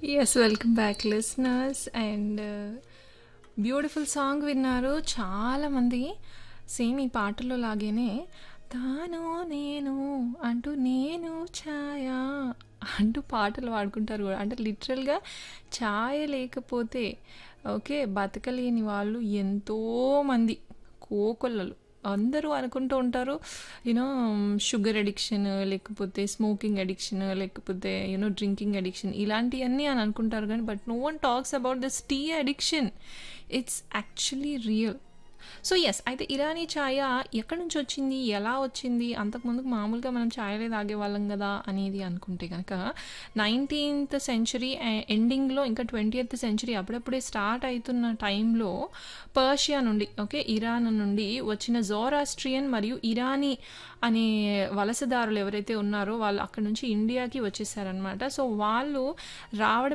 yes welcome back listeners and beautiful song విన్నారు చాలామంది same ఈ పాటలో లాగానే తాను నేను అంటూ నేను ఛాయ అంటూ పాటలు పాడుకుంటారు కూడా అంటే లిటరల్గా ఛాయ లేకపోతే ఓకే బతకలేని వాళ్ళు ఎంతోమంది కోకొల్లలు అందరూ అనుకుంటూ ఉంటారు యూనో షుగర్ అడిక్షన్ లేకపోతే స్మోకింగ్ అడిక్షన్ లేకపోతే యూనో డ్రింకింగ్ అడిక్షన్ ఇలాంటివన్నీ అని అనుకుంటారు కానీ but no one talks about this tea addiction it's actually real so yes అయితే ఇరానీ ఛాయ ఎక్కడి నుంచి వచ్చింది ఎలా వచ్చింది అంతకుముందుకు మామూలుగా మనం ఛాయలే తాగేవాళ్ళం కదా అనేది అనుకుంటే కనుక నైన్టీన్త్ సెంచరీ ఎండింగ్లో ఇంకా ట్వంటీయత్ సెంచరీ అప్పుడప్పుడే స్టార్ట్ అవుతున్న టైంలో పర్షియా నుండి ఓకే ఇరాన్ నుండి వచ్చిన జోరాస్ట్రియన్ మరియు ఇరానీ అనే వలసదారులు ఎవరైతే ఉన్నారో వాళ్ళు అక్కడ నుంచి ఇండియాకి వచ్చేసారనమాట సో వాళ్ళు రావడం